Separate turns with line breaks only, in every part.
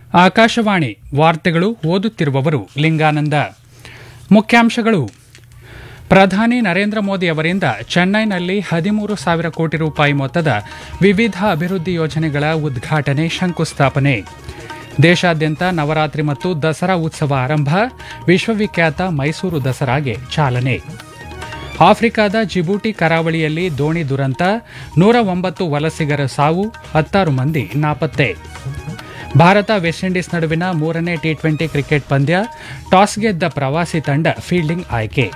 ಆಕಾಶವಾಣಿ ವಾರ್ತೆಗಳು ಓದುತ್ತಿರುವವರು ಲಿಂಗಾನಂದ ಮುಖ್ಯಾಂಶಗಳು ಪ್ರಧಾನಿ ನರೇಂದ್ರ ಮೋದಿ ಅವರಿಂದ ಚೆನ್ನೈನಲ್ಲಿ ಹದಿಮೂರು ಸಾವಿರ ಕೋಟಿ ರೂಪಾಯಿ ಮೊತ್ತದ ವಿವಿಧ ಅಭಿವೃದ್ಧಿ ಯೋಜನೆಗಳ ಉದ್ಘಾಟನೆ ಶಂಕುಸ್ಥಾಪನೆ ದೇಶಾದ್ಯಂತ ನವರಾತ್ರಿ ಮತ್ತು ದಸರಾ ಉತ್ಸವ ಆರಂಭ ವಿಶ್ವವಿಖ್ಯಾತ ಮೈಸೂರು ದಸರಾಗೆ ಚಾಲನೆ ಆಫ್ರಿಕಾದ ಜಿಬೂಟಿ ಕರಾವಳಿಯಲ್ಲಿ ದೋಣಿ ದುರಂತ ನೂರ ಒಂಬತ್ತು ವಲಸಿಗರ ಸಾವು ಹತ್ತಾರು ಮಂದಿ ನಾಪತ್ತೆ ಭಾರತ ವೆಸ್ಟ್ ಇಂಡೀಸ್ ನಡುವಿನ ಮೂರನೇ ಟಿ ಟ್ವೆಂಟಿ ಕ್ರಿಕೆಟ್ ಪಂದ್ಯ ಟಾಸ್ ಗೆದ್ದ ಪ್ರವಾಸಿ ತಂಡ ಫೀಲ್ಡಿಂಗ್ ಆಯ್ಕೆ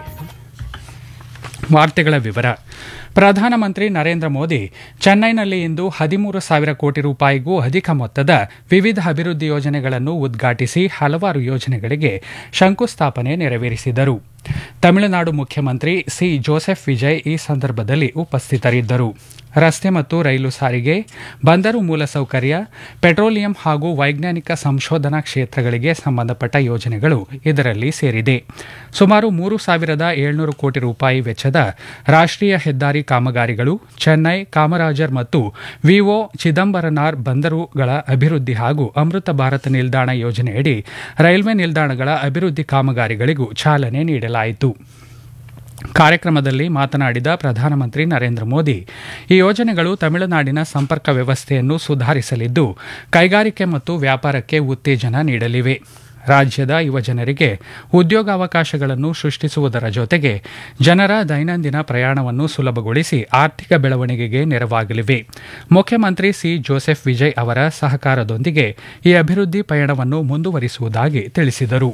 ವಾರ್ತೆಗಳ ವಿವರ ಪ್ರಧಾನಮಂತ್ರಿ ನರೇಂದ್ರ ಮೋದಿ ಚೆನ್ನೈನಲ್ಲಿ ಇಂದು ಹದಿಮೂರು ಸಾವಿರ ಕೋಟಿ ರೂಪಾಯಿಗೂ ಅಧಿಕ ಮೊತ್ತದ ವಿವಿಧ ಅಭಿವೃದ್ಧಿ ಯೋಜನೆಗಳನ್ನು ಉದ್ಘಾಟಿಸಿ ಹಲವಾರು ಯೋಜನೆಗಳಿಗೆ ಶಂಕುಸ್ಥಾಪನೆ ನೆರವೇರಿಸಿದರು ತಮಿಳುನಾಡು ಮುಖ್ಯಮಂತ್ರಿ ಸಿ ಜೋಸೆಫ್ ವಿಜಯ್ ಈ ಸಂದರ್ಭದಲ್ಲಿ ಉಪಸ್ಥಿತರಿದ್ದರು ರಸ್ತೆ ಮತ್ತು ರೈಲು ಸಾರಿಗೆ ಬಂದರು ಮೂಲಸೌಕರ್ಯ ಪೆಟ್ರೋಲಿಯಂ ಹಾಗೂ ವೈಜ್ಞಾನಿಕ ಸಂಶೋಧನಾ ಕ್ಷೇತ್ರಗಳಿಗೆ ಸಂಬಂಧಪಟ್ಟ ಯೋಜನೆಗಳು ಇದರಲ್ಲಿ ಸೇರಿದೆ ಸುಮಾರು ಮೂರು ಸಾವಿರದ ಏಳ್ನೂರು ಕೋಟಿ ರೂಪಾಯಿ ವೆಚ್ಚದ ರಾಷ್ಟ್ರೀಯ ಹೆದ್ದಾರಿ ಕಾಮಗಾರಿಗಳು ಚೆನ್ನೈ ಕಾಮರಾಜರ್ ಮತ್ತು ವಿಒ ಚಿದಂಬರನಾರ್ ಬಂದರುಗಳ ಅಭಿವೃದ್ಧಿ ಹಾಗೂ ಅಮೃತ ಭಾರತ ನಿಲ್ದಾಣ ಯೋಜನೆಯಡಿ ರೈಲ್ವೆ ನಿಲ್ದಾಣಗಳ ಅಭಿವೃದ್ಧಿ ಕಾಮಗಾರಿಗಳಿಗೂ ಚಾಲನೆ ನೀಡಲಾಯಿತು ಕಾರ್ಯಕ್ರಮದಲ್ಲಿ ಮಾತನಾಡಿದ ಪ್ರಧಾನಮಂತ್ರಿ ನರೇಂದ್ರ ಮೋದಿ ಈ ಯೋಜನೆಗಳು ತಮಿಳುನಾಡಿನ ಸಂಪರ್ಕ ವ್ಯವಸ್ಥೆಯನ್ನು ಸುಧಾರಿಸಲಿದ್ದು ಕೈಗಾರಿಕೆ ಮತ್ತು ವ್ಯಾಪಾರಕ್ಕೆ ಉತ್ತೇಜನ ನೀಡಲಿವೆ ರಾಜ್ಯದ ಯುವಜನರಿಗೆ ಉದ್ಯೋಗಾವಕಾಶಗಳನ್ನು ಸೃಷ್ಟಿಸುವುದರ ಜೊತೆಗೆ ಜನರ ದೈನಂದಿನ ಪ್ರಯಾಣವನ್ನು ಸುಲಭಗೊಳಿಸಿ ಆರ್ಥಿಕ ಬೆಳವಣಿಗೆಗೆ ನೆರವಾಗಲಿವೆ ಮುಖ್ಯಮಂತ್ರಿ ಸಿ ಜೋಸೆಫ್ ವಿಜಯ್ ಅವರ ಸಹಕಾರದೊಂದಿಗೆ ಈ ಅಭಿವೃದ್ಧಿ ಪಯಣವನ್ನು ಮುಂದುವರಿಸುವುದಾಗಿ ತಿಳಿಸಿದರು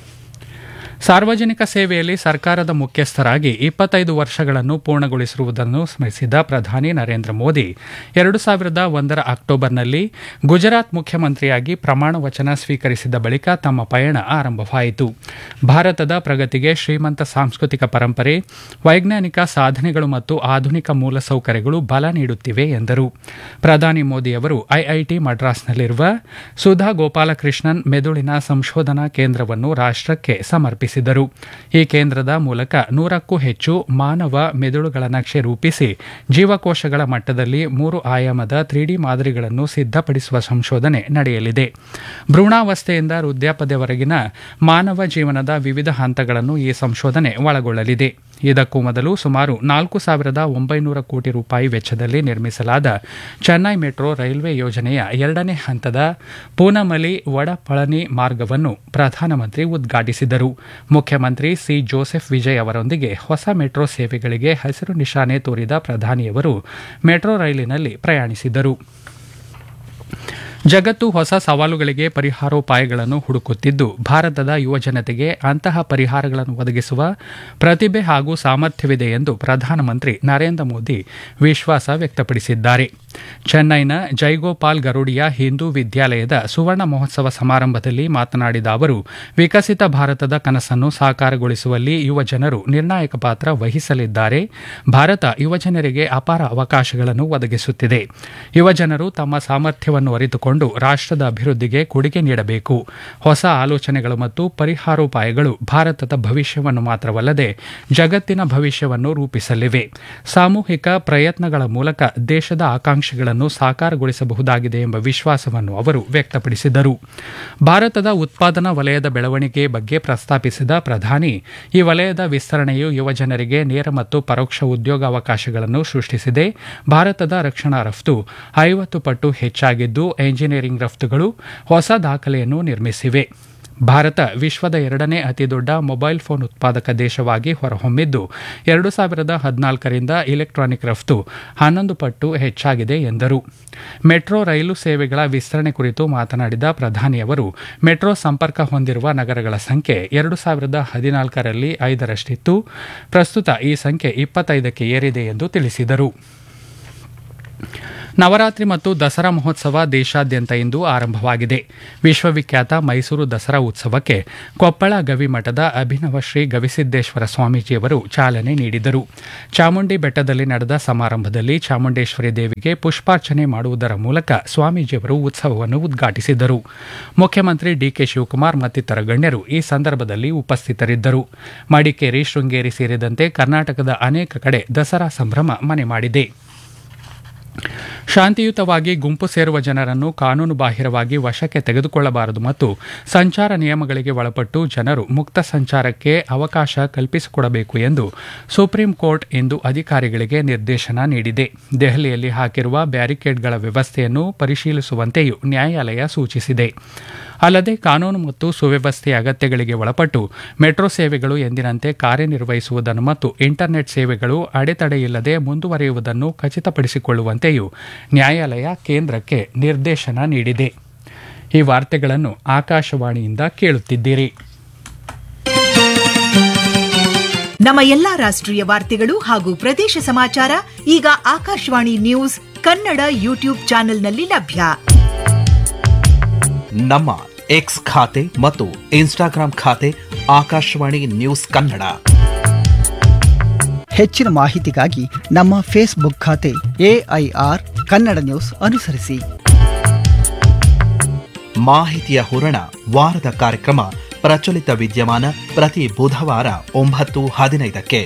ಸಾರ್ವಜನಿಕ ಸೇವೆಯಲ್ಲಿ ಸರ್ಕಾರದ ಮುಖ್ಯಸ್ಥರಾಗಿ ಇಪ್ಪತ್ತೈದು ವರ್ಷಗಳನ್ನು ಪೂರ್ಣಗೊಳಿಸಿರುವುದನ್ನು ಸ್ಮರಿಸಿದ ಪ್ರಧಾನಿ ನರೇಂದ್ರ ಮೋದಿ ಎರಡು ಸಾವಿರದ ಒಂದರ ಅಕ್ಟೋಬರ್ನಲ್ಲಿ ಗುಜರಾತ್ ಮುಖ್ಯಮಂತ್ರಿಯಾಗಿ ಪ್ರಮಾಣ ವಚನ ಸ್ವೀಕರಿಸಿದ ಬಳಿಕ ತಮ್ಮ ಪಯಣ ಆರಂಭವಾಯಿತು ಭಾರತದ ಪ್ರಗತಿಗೆ ಶ್ರೀಮಂತ ಸಾಂಸ್ಕೃತಿಕ ಪರಂಪರೆ ವೈಜ್ಞಾನಿಕ ಸಾಧನೆಗಳು ಮತ್ತು ಆಧುನಿಕ ಮೂಲಸೌಕರ್ಯಗಳು ಬಲ ನೀಡುತ್ತಿವೆ ಎಂದರು ಪ್ರಧಾನಿ ಮೋದಿ ಅವರು ಐಐಟಿ ಮಡ್ರಾಸ್ನಲ್ಲಿರುವ ಸುಧಾ ಗೋಪಾಲಕೃಷ್ಣನ್ ಮೆದುಳಿನ ಸಂಶೋಧನಾ ಕೇಂದ್ರವನ್ನು ರಾಷ್ಟಕ್ಕೆ ಸಮರ್ಪಿಸಿದರು ಈ ಕೇಂದ್ರದ ಮೂಲಕ ನೂರಕ್ಕೂ ಹೆಚ್ಚು ಮಾನವ ಮೆದುಳುಗಳ ನಕ್ಷೆ ರೂಪಿಸಿ ಜೀವಕೋಶಗಳ ಮಟ್ಟದಲ್ಲಿ ಮೂರು ಆಯಾಮದ ತ್ರೀಡಿ ಮಾದರಿಗಳನ್ನು ಸಿದ್ಧಪಡಿಸುವ ಸಂಶೋಧನೆ ನಡೆಯಲಿದೆ ಭ್ರೂಣಾವಸ್ಥೆಯಿಂದ ವೃದ್ಧಾಪದೆವರೆಗಿನ ಮಾನವ ಜೀವನದ ವಿವಿಧ ಹಂತಗಳನ್ನು ಈ ಸಂಶೋಧನೆ ಒಳಗೊಳ್ಳಲಿದೆ ಇದಕ್ಕೂ ಮೊದಲು ಸುಮಾರು ನಾಲ್ಕು ಸಾವಿರದ ಒಂಬೈನೂರ ಕೋಟಿ ರೂಪಾಯಿ ವೆಚ್ಚದಲ್ಲಿ ನಿರ್ಮಿಸಲಾದ ಚೆನ್ನೈ ಮೆಟ್ರೋ ರೈಲ್ವೆ ಯೋಜನೆಯ ಎರಡನೇ ಹಂತದ ಪೂನಮಲಿ ವಡಪಳನಿ ಮಾರ್ಗವನ್ನು ಪ್ರಧಾನಮಂತ್ರಿ ಉದ್ಘಾಟಿಸಿದರು ಮುಖ್ಯಮಂತ್ರಿ ಸಿ ಜೋಸೆಫ್ ವಿಜಯ್ ಅವರೊಂದಿಗೆ ಹೊಸ ಮೆಟ್ರೋ ಸೇವೆಗಳಿಗೆ ಹಸಿರು ನಿಶಾನೆ ತೋರಿದ ಪ್ರಧಾನಿಯವರು ಮೆಟ್ರೋ ರೈಲಿನಲ್ಲಿ ಪ್ರಯಾಣಿಸಿದರು ಜಗತ್ತು ಹೊಸ ಸವಾಲುಗಳಿಗೆ ಪರಿಹಾರೋಪಾಯಗಳನ್ನು ಹುಡುಕುತ್ತಿದ್ದು ಭಾರತದ ಯುವಜನತೆಗೆ ಅಂತಹ ಪರಿಹಾರಗಳನ್ನು ಒದಗಿಸುವ ಪ್ರತಿಭೆ ಹಾಗೂ ಸಾಮರ್ಥ್ಯವಿದೆ ಎಂದು ಪ್ರಧಾನಮಂತ್ರಿ ನರೇಂದ್ರ ಮೋದಿ ವಿಶ್ವಾಸ ವ್ಯಕ್ತಪಡಿಸಿದ್ದಾರೆ ಚೆನ್ನೈನ ಜೈಗೋಪಾಲ್ ಗರುಡಿಯ ಹಿಂದೂ ವಿದ್ಯಾಲಯದ ಸುವರ್ಣ ಮಹೋತ್ಸವ ಸಮಾರಂಭದಲ್ಲಿ ಮಾತನಾಡಿದ ಅವರು ವಿಕಸಿತ ಭಾರತದ ಕನಸನ್ನು ಸಾಕಾರಗೊಳಿಸುವಲ್ಲಿ ಯುವಜನರು ನಿರ್ಣಾಯಕ ಪಾತ್ರ ವಹಿಸಲಿದ್ದಾರೆ ಭಾರತ ಯುವಜನರಿಗೆ ಅಪಾರ ಅವಕಾಶಗಳನ್ನು ಒದಗಿಸುತ್ತಿದೆ ಯುವಜನರು ತಮ್ಮ ಸಾಮರ್ಥ್ಯವನ್ನು ಅರಿತುಕೊಂಡು ರಾಷ್ಟ್ರದ ಅಭಿವೃದ್ಧಿಗೆ ಕೊಡುಗೆ ನೀಡಬೇಕು ಹೊಸ ಆಲೋಚನೆಗಳು ಮತ್ತು ಪರಿಹಾರೋಪಾಯಗಳು ಭಾರತದ ಭವಿಷ್ಯವನ್ನು ಮಾತ್ರವಲ್ಲದೆ ಜಗತ್ತಿನ ಭವಿಷ್ಯವನ್ನು ರೂಪಿಸಲಿವೆ ಸಾಮೂಹಿಕ ಪ್ರಯತ್ನಗಳ ಮೂಲಕ ದೇಶದ ಆಕಾಂಕ್ಷೆಗಳನ್ನು ಸಾಕಾರಗೊಳಿಸಬಹುದಾಗಿದೆ ಎಂಬ ವಿಶ್ವಾಸವನ್ನು ಅವರು ವ್ಯಕ್ತಪಡಿಸಿದರು ಭಾರತದ ಉತ್ಪಾದನಾ ವಲಯದ ಬೆಳವಣಿಗೆ ಬಗ್ಗೆ ಪ್ರಸ್ತಾಪಿಸಿದ ಪ್ರಧಾನಿ ಈ ವಲಯದ ವಿಸ್ತರಣೆಯು ಯುವಜನರಿಗೆ ನೇರ ಮತ್ತು ಪರೋಕ್ಷ ಉದ್ಯೋಗಾವಕಾಶಗಳನ್ನು ಸೃಷ್ಟಿಸಿದೆ ಭಾರತದ ರಕ್ಷಣಾ ರಫ್ತು ಐವತ್ತು ಪಟ್ಟು ಹೆಚ್ಚಾಗಿದ್ದು ಎಂಜಿನಿಯರಿಂಗ್ ರಫ್ತುಗಳು ಹೊಸ ದಾಖಲೆಯನ್ನು ನಿರ್ಮಿಸಿವೆ ಭಾರತ ವಿಶ್ವದ ಎರಡನೇ ಅತಿದೊಡ್ಡ ಮೊಬೈಲ್ ಫೋನ್ ಉತ್ಪಾದಕ ದೇಶವಾಗಿ ಹೊರಹೊಮ್ಮಿದ್ದು ಎರಡು ಸಾವಿರದ ಹದಿನಾಲ್ಕರಿಂದ ಇಲೆಕ್ಟ್ರಾನಿಕ್ ರಫ್ತು ಹನ್ನೊಂದು ಪಟ್ಟು ಹೆಚ್ಚಾಗಿದೆ ಎಂದರು ಮೆಟ್ರೋ ರೈಲು ಸೇವೆಗಳ ವಿಸ್ತರಣೆ ಕುರಿತು ಮಾತನಾಡಿದ ಪ್ರಧಾನಿಯವರು ಮೆಟ್ರೋ ಸಂಪರ್ಕ ಹೊಂದಿರುವ ನಗರಗಳ ಸಂಖ್ಯೆ ಎರಡು ಸಾವಿರದ ಹದಿನಾಲ್ಕರಲ್ಲಿ ಐದರಷ್ಟಿತ್ತು ಪ್ರಸ್ತುತ ಈ ಸಂಖ್ಯೆ ಇಪ್ಪತ್ತೈದಕ್ಕೆ ಏರಿದೆ ಎಂದು ತಿಳಿಸಿದರು ನವರಾತ್ರಿ ಮತ್ತು ದಸರಾ ಮಹೋತ್ಸವ ದೇಶಾದ್ಯಂತ ಇಂದು ಆರಂಭವಾಗಿದೆ ವಿಶ್ವವಿಖ್ಯಾತ ಮೈಸೂರು ದಸರಾ ಉತ್ಸವಕ್ಕೆ ಕೊಪ್ಪಳ ಗವಿಮಠದ ಅಭಿನವ ಶ್ರೀ ಗವಿಸಿದ್ದೇಶ್ವರ ಸ್ವಾಮೀಜಿಯವರು ಚಾಲನೆ ನೀಡಿದರು ಚಾಮುಂಡಿ ಬೆಟ್ಟದಲ್ಲಿ ನಡೆದ ಸಮಾರಂಭದಲ್ಲಿ ಚಾಮುಂಡೇಶ್ವರಿ ದೇವಿಗೆ ಪುಷ್ಪಾರ್ಚನೆ ಮಾಡುವುದರ ಮೂಲಕ ಸ್ವಾಮೀಜಿಯವರು ಉತ್ಸವವನ್ನು ಉದ್ಘಾಟಿಸಿದರು ಮುಖ್ಯಮಂತ್ರಿ ಡಿಕೆ ಶಿವಕುಮಾರ್ ಮತ್ತಿತರ ಗಣ್ಯರು ಈ ಸಂದರ್ಭದಲ್ಲಿ ಉಪಸ್ಥಿತರಿದ್ದರು ಮಡಿಕೇರಿ ಶೃಂಗೇರಿ ಸೇರಿದಂತೆ ಕರ್ನಾಟಕದ ಅನೇಕ ಕಡೆ ದಸರಾ ಸಂಭ್ರಮ ಮನೆ ಮಾಡಿದೆ ಶಾಂತಿಯುತವಾಗಿ ಗುಂಪು ಸೇರುವ ಜನರನ್ನು ಕಾನೂನು ಬಾಹಿರವಾಗಿ ವಶಕ್ಕೆ ತೆಗೆದುಕೊಳ್ಳಬಾರದು ಮತ್ತು ಸಂಚಾರ ನಿಯಮಗಳಿಗೆ ಒಳಪಟ್ಟು ಜನರು ಮುಕ್ತ ಸಂಚಾರಕ್ಕೆ ಅವಕಾಶ ಕಲ್ಪಿಸಿಕೊಡಬೇಕು ಎಂದು ಸುಪ್ರೀಂ ಕೋರ್ಟ್ ಇಂದು ಅಧಿಕಾರಿಗಳಿಗೆ ನಿರ್ದೇಶನ ನೀಡಿದೆ ದೆಹಲಿಯಲ್ಲಿ ಹಾಕಿರುವ ಬ್ಯಾರಿಕೇಡ್ಗಳ ವ್ಯವಸ್ಥೆಯನ್ನು ಪರಿಶೀಲಿಸುವಂತೆಯೂ ನ್ಯಾಯಾಲಯ ಸೂಚಿಸಿದೆ ಅಲ್ಲದೆ ಕಾನೂನು ಮತ್ತು ಸುವ್ಯವಸ್ಥೆಯ ಅಗತ್ಯಗಳಿಗೆ ಒಳಪಟ್ಟು ಮೆಟ್ರೋ ಸೇವೆಗಳು ಎಂದಿನಂತೆ ಕಾರ್ಯನಿರ್ವಹಿಸುವುದನ್ನು ಮತ್ತು ಇಂಟರ್ನೆಟ್ ಸೇವೆಗಳು ಅಡೆತಡೆಯಿಲ್ಲದೆ ಮುಂದುವರಿಯುವುದನ್ನು ಖಚಿತಪಡಿಸಿಕೊಳ್ಳುವಂತೆಯೂ ನ್ಯಾಯಾಲಯ ಕೇಂದ್ರಕ್ಕೆ ನಿರ್ದೇಶನ ನೀಡಿದೆ ಈ ವಾರ್ತೆಗಳನ್ನು ಆಕಾಶವಾಣಿಯಿಂದ ಕೇಳುತ್ತಿದ್ದೀರಿ
ನಮ್ಮ ಎಲ್ಲಾ ರಾಷ್ಟ್ರೀಯ ವಾರ್ತೆಗಳು ಹಾಗೂ ಪ್ರದೇಶ ಸಮಾಚಾರ ಈಗ ಆಕಾಶವಾಣಿ ನ್ಯೂಸ್ ಕನ್ನಡ ಯೂಟ್ಯೂಬ್ ಚಾನೆಲ್ನಲ್ಲಿ ಲಭ್ಯ
ನಮ್ಮ ಎಕ್ಸ್ ಖಾತೆ ಮತ್ತು ಇನ್ಸ್ಟಾಗ್ರಾಂ ಖಾತೆ ಆಕಾಶವಾಣಿ ನ್ಯೂಸ್ ಕನ್ನಡ
ಹೆಚ್ಚಿನ ಮಾಹಿತಿಗಾಗಿ ನಮ್ಮ ಫೇಸ್ಬುಕ್ ಖಾತೆ ಎಐಆರ್ ಕನ್ನಡ ನ್ಯೂಸ್ ಅನುಸರಿಸಿ
ಮಾಹಿತಿಯ ಹೂರಣ ವಾರದ ಕಾರ್ಯಕ್ರಮ ಪ್ರಚಲಿತ ವಿದ್ಯಮಾನ ಪ್ರತಿ ಬುಧವಾರ ಒಂಬತ್ತು ಹದಿನೈದಕ್ಕೆ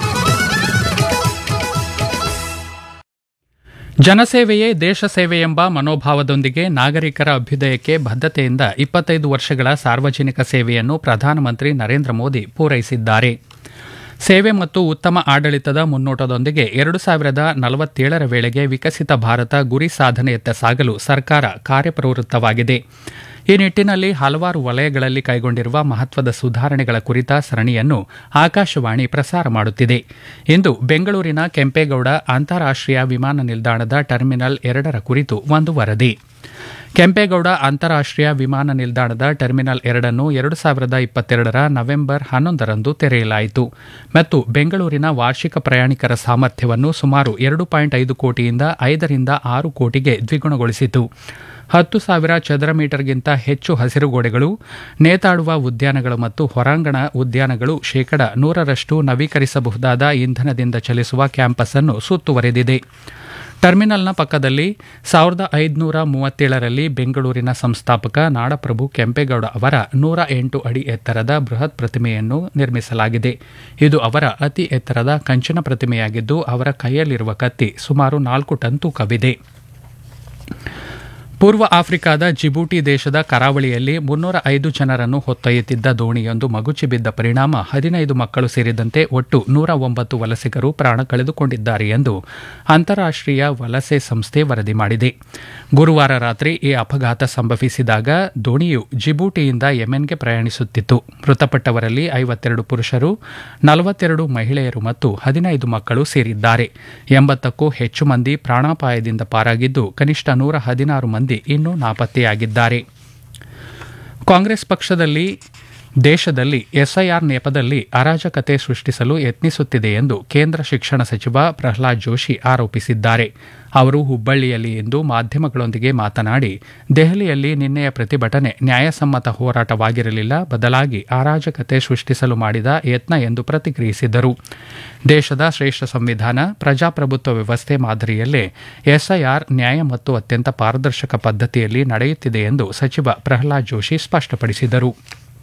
ಜನಸೇವೆಯೇ ದೇಶ ಸೇವೆ ಎಂಬ ಮನೋಭಾವದೊಂದಿಗೆ ನಾಗರಿಕರ ಅಭ್ಯುದಯಕ್ಕೆ ಬದ್ಧತೆಯಿಂದ ಇಪ್ಪತ್ತೈದು ವರ್ಷಗಳ ಸಾರ್ವಜನಿಕ ಸೇವೆಯನ್ನು ಪ್ರಧಾನಮಂತ್ರಿ ನರೇಂದ್ರ ಮೋದಿ ಪೂರೈಸಿದ್ದಾರೆ ಸೇವೆ ಮತ್ತು ಉತ್ತಮ ಆಡಳಿತದ ಮುನ್ನೋಟದೊಂದಿಗೆ ಎರಡು ಸಾವಿರದ ನಲವತ್ತೇಳರ ವೇಳೆಗೆ ವಿಕಸಿತ ಭಾರತ ಗುರಿ ಸಾಧನೆಯತ್ತ ಸಾಗಲು ಸರ್ಕಾರ ಕಾರ್ಯಪ್ರವೃತ್ತವಾಗಿದೆ ಈ ನಿಟ್ಟಿನಲ್ಲಿ ಹಲವಾರು ವಲಯಗಳಲ್ಲಿ ಕೈಗೊಂಡಿರುವ ಮಹತ್ವದ ಸುಧಾರಣೆಗಳ ಕುರಿತ ಸರಣಿಯನ್ನು ಆಕಾಶವಾಣಿ ಪ್ರಸಾರ ಮಾಡುತ್ತಿದೆ ಇಂದು ಬೆಂಗಳೂರಿನ ಕೆಂಪೇಗೌಡ ಅಂತಾರಾಷ್ಟೀಯ ವಿಮಾನ ನಿಲ್ದಾಣದ ಟರ್ಮಿನಲ್ ಎರಡರ ಕುರಿತು ಒಂದು ವರದಿ ಕೆಂಪೇಗೌಡ ಅಂತಾರಾಷ್ಟೀಯ ವಿಮಾನ ನಿಲ್ದಾಣದ ಟರ್ಮಿನಲ್ ಎರಡನ್ನು ಎರಡು ಸಾವಿರದ ಇಪ್ಪತ್ತೆರಡರ ನವೆಂಬರ್ ಹನ್ನೊಂದರಂದು ತೆರೆಯಲಾಯಿತು ಮತ್ತು ಬೆಂಗಳೂರಿನ ವಾರ್ಷಿಕ ಪ್ರಯಾಣಿಕರ ಸಾಮರ್ಥ್ಯವನ್ನು ಸುಮಾರು ಎರಡು ಪಾಯಿಂಟ್ ಐದು ಕೋಟಿಯಿಂದ ಐದರಿಂದ ಆರು ಕೋಟಿಗೆ ದ್ವಿಗುಣಗೊಳಿಸಿತು ಹತ್ತು ಸಾವಿರ ಚದರ ಮೀಟರ್ಗಿಂತ ಹೆಚ್ಚು ಹಸಿರುಗೋಡೆಗಳು ನೇತಾಡುವ ಉದ್ಯಾನಗಳು ಮತ್ತು ಹೊರಾಂಗಣ ಉದ್ಯಾನಗಳು ಶೇಕಡ ನೂರರಷ್ಟು ನವೀಕರಿಸಬಹುದಾದ ಇಂಧನದಿಂದ ಚಲಿಸುವ ಕ್ಯಾಂಪಸ್ ಅನ್ನು ಸುತ್ತುವರೆದಿದೆ ಟರ್ಮಿನಲ್ನ ಪಕ್ಕದಲ್ಲಿ ಸಾವಿರದ ಐದುನೂರ ಮೂವತ್ತೇಳರಲ್ಲಿ ಬೆಂಗಳೂರಿನ ಸಂಸ್ಥಾಪಕ ನಾಡಪ್ರಭು ಕೆಂಪೇಗೌಡ ಅವರ ನೂರ ಎಂಟು ಅಡಿ ಎತ್ತರದ ಬೃಹತ್ ಪ್ರತಿಮೆಯನ್ನು ನಿರ್ಮಿಸಲಾಗಿದೆ ಇದು ಅವರ ಅತಿ ಎತ್ತರದ ಕಂಚಿನ ಪ್ರತಿಮೆಯಾಗಿದ್ದು ಅವರ ಕೈಯಲ್ಲಿರುವ ಕತ್ತಿ ಸುಮಾರು ನಾಲ್ಕು ಟನ್ ತೂಕವಿದೆ ಪೂರ್ವ ಆಫ್ರಿಕಾದ ಜಿಬೂಟಿ ದೇಶದ ಕರಾವಳಿಯಲ್ಲಿ ಮುನ್ನೂರ ಐದು ಜನರನ್ನು ಹೊತ್ತೊಯ್ಯುತ್ತಿದ್ದ ದೋಣಿಯೊಂದು ಮಗುಚಿ ಬಿದ್ದ ಪರಿಣಾಮ ಹದಿನೈದು ಮಕ್ಕಳು ಸೇರಿದಂತೆ ಒಟ್ಟು ನೂರ ಒಂಬತ್ತು ವಲಸಿಗರು ಪ್ರಾಣ ಕಳೆದುಕೊಂಡಿದ್ದಾರೆ ಎಂದು ಅಂತಾರಾಷ್ಟೀಯ ವಲಸೆ ಸಂಸ್ಥೆ ವರದಿ ಮಾಡಿದೆ ಗುರುವಾರ ರಾತ್ರಿ ಈ ಅಪಘಾತ ಸಂಭವಿಸಿದಾಗ ದೋಣಿಯು ಜಿಬೂಟಿಯಿಂದ ಯೆಮೆನ್ಗೆ ಪ್ರಯಾಣಿಸುತ್ತಿತ್ತು ಮೃತಪಟ್ಟವರಲ್ಲಿ ಐವತ್ತೆರಡು ಪುರುಷರು ನಲವತ್ತೆರಡು ಮಹಿಳೆಯರು ಮತ್ತು ಹದಿನೈದು ಮಕ್ಕಳು ಸೇರಿದ್ದಾರೆ ಎಂಬತ್ತಕ್ಕೂ ಹೆಚ್ಚು ಮಂದಿ ಪ್ರಾಣಾಪಾಯದಿಂದ ಪಾರಾಗಿದ್ದು ಕನಿಷ್ಠ ನೂರ ಹದಿನಾರು ಮಂದಿ ಇನ್ನೂ ನಾಪತ್ತೆಯಾಗಿದ್ದಾರೆ ಕಾಂಗ್ರೆಸ್ ಪಕ್ಷದಲ್ಲಿ ದೇಶದಲ್ಲಿ ಎಸ್ಐಆರ್ ನೆಪದಲ್ಲಿ ಅರಾಜಕತೆ ಸೃಷ್ಟಿಸಲು ಯತ್ನಿಸುತ್ತಿದೆ ಎಂದು ಕೇಂದ್ರ ಶಿಕ್ಷಣ ಸಚಿವ ಪ್ರಹ್ಲಾದ್ ಜೋಶಿ ಆರೋಪಿಸಿದ್ದಾರೆ ಅವರು ಹುಬ್ಬಳ್ಳಿಯಲ್ಲಿ ಇಂದು ಮಾಧ್ಯಮಗಳೊಂದಿಗೆ ಮಾತನಾಡಿ ದೆಹಲಿಯಲ್ಲಿ ನಿನ್ನೆಯ ಪ್ರತಿಭಟನೆ ನ್ಯಾಯಸಮ್ಮತ ಹೋರಾಟವಾಗಿರಲಿಲ್ಲ ಬದಲಾಗಿ ಅರಾಜಕತೆ ಸೃಷ್ಟಿಸಲು ಮಾಡಿದ ಯತ್ನ ಎಂದು ಪ್ರತಿಕ್ರಿಯಿಸಿದರು ದೇಶದ ಶ್ರೇಷ್ಠ ಸಂವಿಧಾನ ಪ್ರಜಾಪ್ರಭುತ್ವ ವ್ಯವಸ್ಥೆ ಮಾದರಿಯಲ್ಲೇ ಎಸ್ಐಆರ್ ನ್ಯಾಯ ಮತ್ತು ಅತ್ಯಂತ ಪಾರದರ್ಶಕ ಪದ್ಧತಿಯಲ್ಲಿ ನಡೆಯುತ್ತಿದೆ ಎಂದು ಸಚಿವ ಪ್ರಹ್ಲಾದ್ ಜೋಶಿ ಸ್ಪಷ್ಟಪಡಿಸಿದರು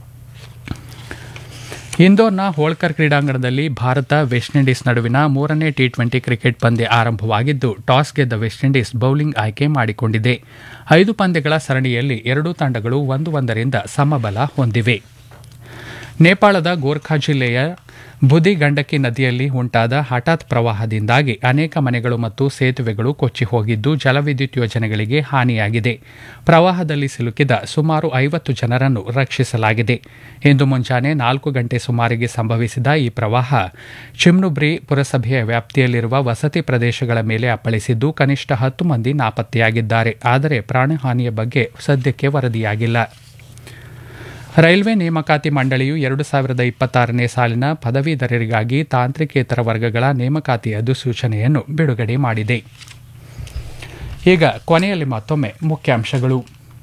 ಇಂದೋರ್ನ ಹೋಳ್ಕರ್ ಕ್ರೀಡಾಂಗಣದಲ್ಲಿ ಭಾರತ ವೆಸ್ಟ್ ಇಂಡೀಸ್ ನಡುವಿನ ಮೂರನೇ ಟಿ ಟ್ವೆಂಟಿ ಕ್ರಿಕೆಟ್ ಪಂದ್ಯ ಆರಂಭವಾಗಿದ್ದು ಟಾಸ್ ಗೆದ್ದ ವೆಸ್ಟ್ ಇಂಡೀಸ್ ಬೌಲಿಂಗ್ ಆಯ್ಕೆ ಮಾಡಿಕೊಂಡಿದೆ ಐದು ಪಂದ್ಯಗಳ ಸರಣಿಯಲ್ಲಿ ಎರಡೂ ತಂಡಗಳು ಒಂದು ಒಂದರಿಂದ ಸಮಬಲ ಹೊಂದಿವೆ ನೇಪಾಳದ ಗೋರ್ಖಾ ಜಿಲ್ಲೆಯ ಬುದಿ ಗಂಡಕಿ ನದಿಯಲ್ಲಿ ಉಂಟಾದ ಹಠಾತ್ ಪ್ರವಾಹದಿಂದಾಗಿ ಅನೇಕ ಮನೆಗಳು ಮತ್ತು ಸೇತುವೆಗಳು ಕೊಚ್ಚಿ ಹೋಗಿದ್ದು ಜಲವಿದ್ಯುತ್ ಯೋಜನೆಗಳಿಗೆ ಹಾನಿಯಾಗಿದೆ ಪ್ರವಾಹದಲ್ಲಿ ಸಿಲುಕಿದ ಸುಮಾರು ಐವತ್ತು ಜನರನ್ನು ರಕ್ಷಿಸಲಾಗಿದೆ ಇಂದು ಮುಂಜಾನೆ ನಾಲ್ಕು ಗಂಟೆ ಸುಮಾರಿಗೆ ಸಂಭವಿಸಿದ ಈ ಪ್ರವಾಹ ಚಿಮ್ನುಬ್ರಿ ಪುರಸಭೆಯ ವ್ಯಾಪ್ತಿಯಲ್ಲಿರುವ ವಸತಿ ಪ್ರದೇಶಗಳ ಮೇಲೆ ಅಪ್ಪಳಿಸಿದ್ದು ಕನಿಷ್ಠ ಹತ್ತು ಮಂದಿ ನಾಪತ್ತೆಯಾಗಿದ್ದಾರೆ ಆದರೆ ಪ್ರಾಣಹಾನಿಯ ಬಗ್ಗೆ ಸದ್ಯಕ್ಕೆ ವರದಿಯಾಗಿಲ್ಲ ರೈಲ್ವೆ ನೇಮಕಾತಿ ಮಂಡಳಿಯು ಎರಡು ಸಾವಿರದ ಇಪ್ಪತ್ತಾರನೇ ಸಾಲಿನ ಪದವೀಧರರಿಗಾಗಿ ತಾಂತ್ರಿಕೇತರ ವರ್ಗಗಳ ನೇಮಕಾತಿ ಅಧಿಸೂಚನೆಯನ್ನು ಬಿಡುಗಡೆ ಮಾಡಿದೆ ಈಗ ಕೊನೆಯಲ್ಲಿ ಮತ್ತೊಮ್ಮೆ ಮುಖ್ಯಾಂಶಗಳು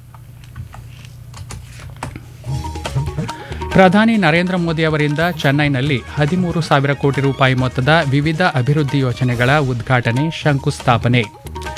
ಪ್ರಧಾನಿ ನರೇಂದ್ರ ಮೋದಿ ಅವರಿಂದ ಚೆನ್ನೈನಲ್ಲಿ ಹದಿಮೂರು ಸಾವಿರ ಕೋಟಿ ರೂಪಾಯಿ ಮೊತ್ತದ ವಿವಿಧ ಅಭಿವೃದ್ಧಿ ಯೋಜನೆಗಳ ಉದ್ಘಾಟನೆ ಶಂಕುಸ್ಥಾಪನೆ